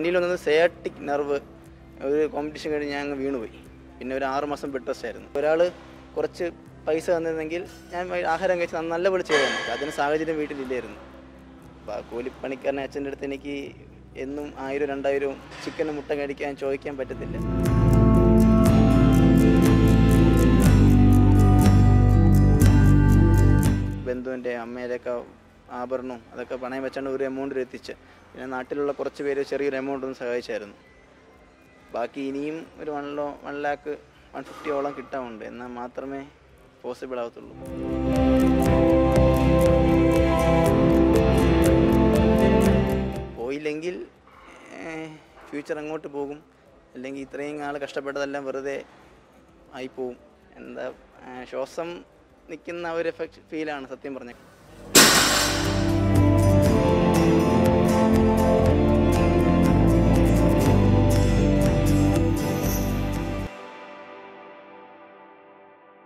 എന്നിൽ വന്നത് സയാട്ടിക് നെർവ് ഒരു കോമ്പറ്റീഷൻ കഴിഞ്ഞ് ഞാൻ അങ്ങ് വീണുപോയി പിന്നെ ഒരു ആറ് മാസം ബെഡ് റെസ്റ്റ് ആയിരുന്നു ഒരാൾ കുറച്ച് പൈസ തന്നിരുന്നെങ്കിൽ ഞാൻ ആഹാരം കഴിച്ച് നല്ല പോലെ ചെയ്യാൻ പറ്റും അതിന് സാഹചര്യം വീട്ടിലില്ലായിരുന്നു അപ്പോൾ കൂലിപ്പണിക്കാരനെ അച്ഛൻ്റെ അടുത്ത് എനിക്ക് എന്നും ആയിരം രണ്ടായിരവും ചിക്കനും മുട്ട കഴിക്കാൻ ചോദിക്കാൻ പറ്റത്തില്ല ബന്ധുവിൻ്റെ അമ്മയുടെയൊക്കെ ആഭരണവും അതൊക്കെ പണയം വെച്ചാണ് ഒരു എമൗണ്ടിൽ എത്തിച്ച് പിന്നെ നാട്ടിലുള്ള കുറച്ച് പേര് ചെറിയൊരു എമൗണ്ട് ഒന്ന് സഹായിച്ചായിരുന്നു ബാക്കി ഇനിയും ഒരു വൺ ലോ വൺ ലാക്ക് വൺ ഫിഫ്റ്റിയോളം കിട്ടാനുണ്ട് എന്നാൽ മാത്രമേ പോസിബിൾ ആവത്തുള്ളൂ പോയില്ലെങ്കിൽ ഫ്യൂച്ചർ അങ്ങോട്ട് പോകും അല്ലെങ്കിൽ ഇത്രയും ആൾ കഷ്ടപ്പെട്ടതെല്ലാം വെറുതെ ആയിപ്പോവും എന്താ ആ, ശ്വാസം നിൽക്കുന്ന ഒരു എഫക്റ്റ് ഫീലാണ് സത്യം പറഞ്ഞത്